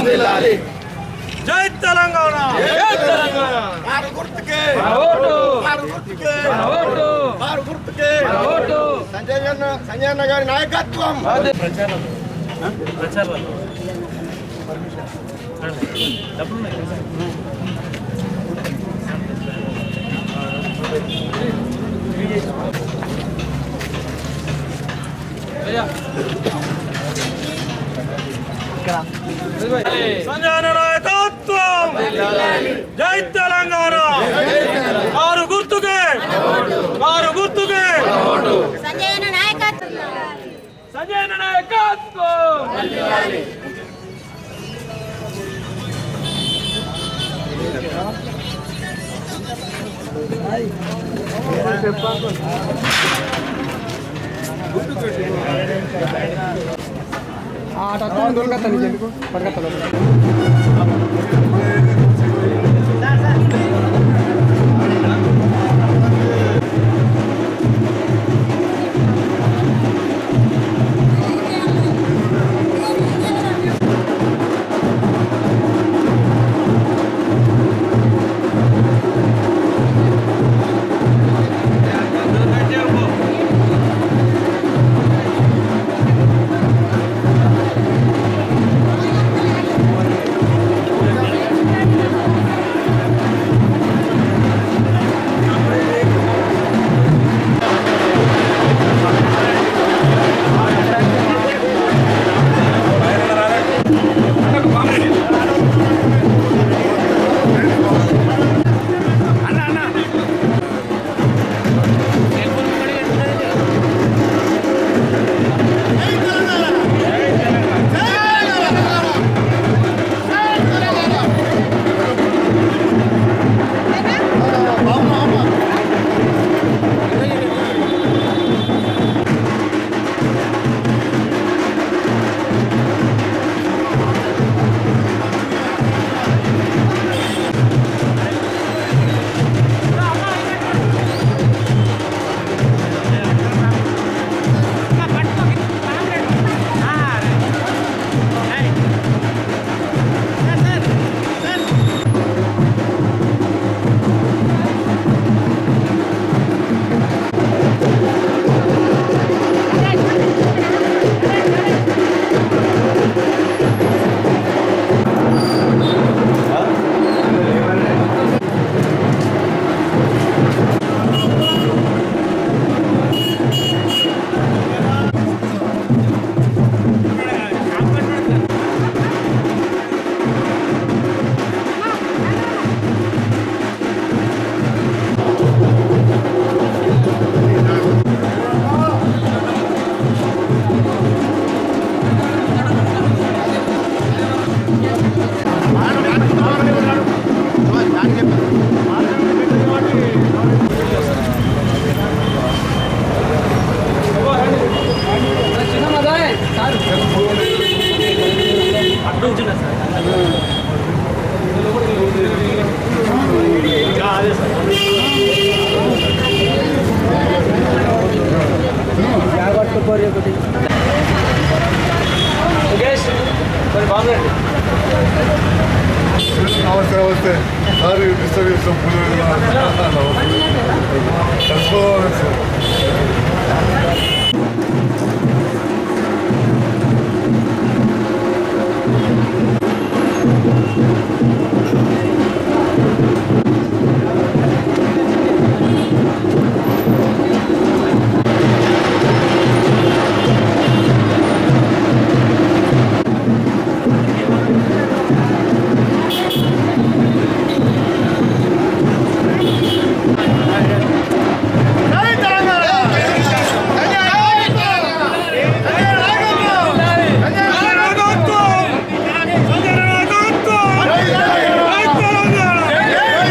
జై తెలంగాణ జై తెలంగాణ వారు గుర్తుకే మన ఓటు వారు గుర్తుకే మన ఓటు వారు గుర్తుకే మన ఓటు సంజయ్ అన్న సంజయ్ అన్న గారి నాయకత్వం సంజయన నాయకత్వం జై తెలంగాణ వారు గుర్తుకే వారు గుర్తుకే సంజయన నాయకత్వం సంజయ్ నాయకత్వం నమస్తే నమస్తే సారీ డిస్టర్బ్ చేస్తాం కలిసిపోవాలి సార్ నాయకత్వం సంజయన నాయకత్వం జై తెలంగాణ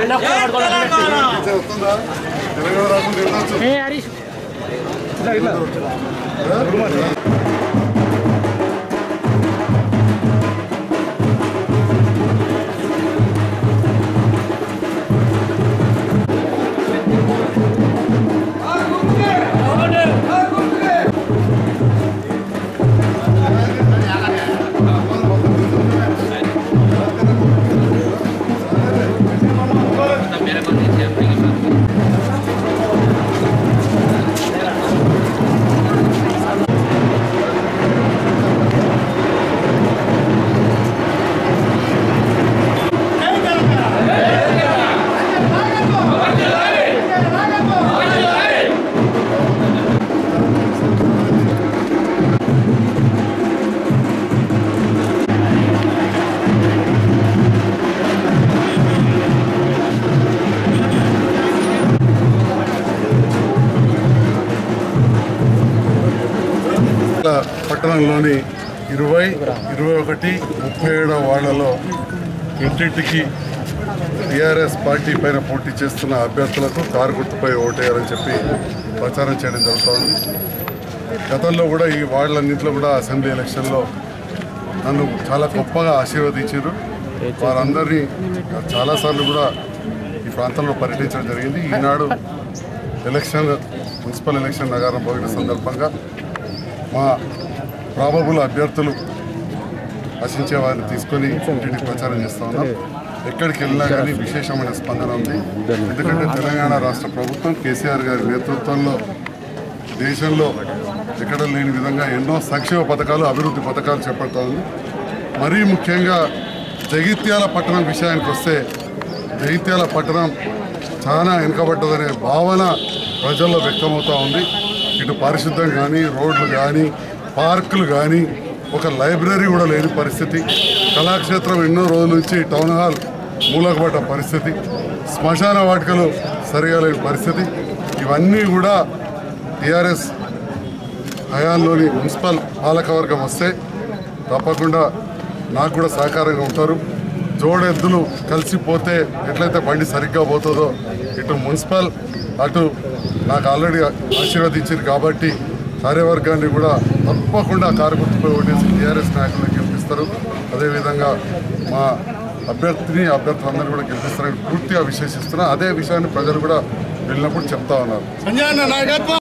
తెలంగాణ వస్తుందా తెలంగాణ రాష్ట్రం నిర్ణయించు పట్టణంలోని ఇరవై ఇరవై ఒకటి ముప్పై ఏడవ వార్డులలో ఇంటింటికి టీఆర్ఎస్ పార్టీ పైన పోటీ చేస్తున్న అభ్యర్థులకు కారు గుర్తుపై ఓటేయాలని చెప్పి ప్రచారం చేయడం జరుగుతోంది గతంలో కూడా ఈ వార్డులన్నింటిలో కూడా అసెంబ్లీ ఎలక్షన్లో నన్ను చాలా గొప్పగా ఆశీర్వదించారు వారందరినీ చాలాసార్లు కూడా ఈ ప్రాంతంలో పర్యటించడం జరిగింది ఈనాడు ఎలక్షన్ మున్సిపల్ ఎలక్షన్ నగరం పోయిన సందర్భంగా మా ప్రాబబుల్ అభ్యర్థులు ఆశించే వారిని తీసుకొని ఇంటింటికి ప్రచారం చేస్తా ఉన్నాం ఎక్కడికి వెళ్ళినా కానీ విశేషమైన స్పందన ఉంది ఎందుకంటే తెలంగాణ రాష్ట్ర ప్రభుత్వం కేసీఆర్ గారి నేతృత్వంలో దేశంలో ఎక్కడ లేని విధంగా ఎన్నో సంక్షేమ పథకాలు అభివృద్ధి పథకాలు చేపడతా ఉంది మరీ ముఖ్యంగా జగిత్యాల పట్టణం విషయానికి వస్తే జగిత్యాల పట్టణం చాలా వెనుకబడ్డదనే భావన ప్రజల్లో వ్యక్తమవుతూ ఉంది ఇటు పారిశుద్ధ్యం కానీ రోడ్లు కానీ పార్కులు కానీ ఒక లైబ్రరీ కూడా లేని పరిస్థితి కళాక్షేత్రం ఎన్నో రోజుల నుంచి టౌన్ హాల్ మూలకపడ్డ పరిస్థితి శ్మశాన వాటికలు సరిగా లేని పరిస్థితి ఇవన్నీ కూడా టీఆర్ఎస్ హయాంలోని మున్సిపల్ పాలకవర్గం వస్తే తప్పకుండా నాకు కూడా సహకారంగా ఉంటారు జోడెద్దులు కలిసిపోతే ఎట్లయితే బండి సరిగ్గా పోతుందో ఇటు మున్సిపల్ అటు నాకు ఆల్రెడీ ఆశీర్వదించారు కాబట్టి కార్యవర్గాన్ని కూడా తప్పకుండా కారు గుర్తుపై ఓటేసి టీఆర్ఎస్ నాయకులను గెలిపిస్తారు అదేవిధంగా మా అభ్యర్థిని అభ్యర్థులందరూ కూడా గెలిపిస్తారని పూర్తిగా విశ్వసిస్తున్నా అదే విషయాన్ని ప్రజలు కూడా వెళ్ళినప్పుడు చెప్తా ఉన్నారు